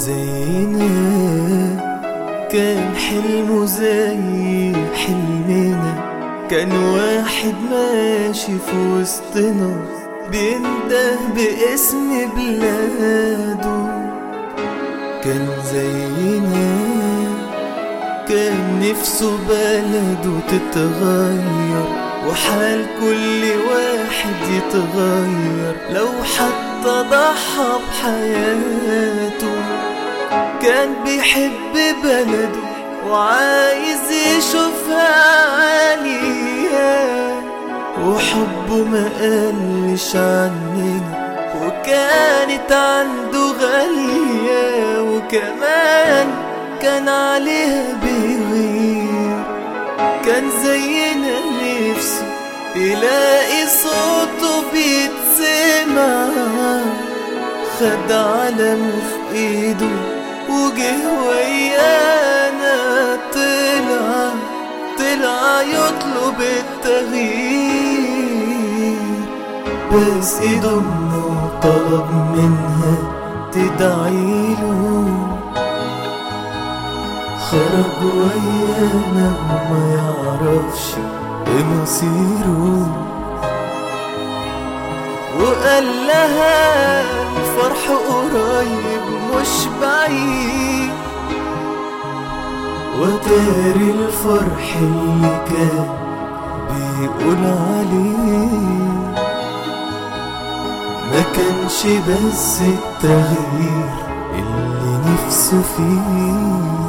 زينا كان حلمه زي حلمنا كان واحد ماشي في وسطنا بينده باسم بلاده كان زينا كان نفسه بلده تتغير وحال كل واحد يتغير لو حتى ضحى بحياته كان بيحب بلده وعايز يشوفها عالية وحبه ما قلش عننا وكانت عنده غالية وكمان كان عليها بيغير كان زينا نفسه يلاقي صوته بيتسمع خد علمه في ايده وجه ويانا طلع طلع يطلب التغيير بس ايده وطلب منها تدعيله خرج ويانا وما يعرفش بمصيره وقال لها الفرح قريب مش بعيد وتاري الفرح اللي كان بيقول عليه ما كانش بس التغيير اللي نفسه فيه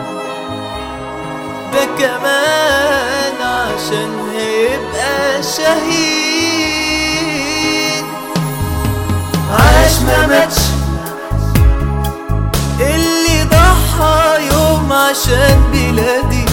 ده كمان عشان هيبقى شهيد عاش ما ماتش اللي ضحى يوم عشان بلادي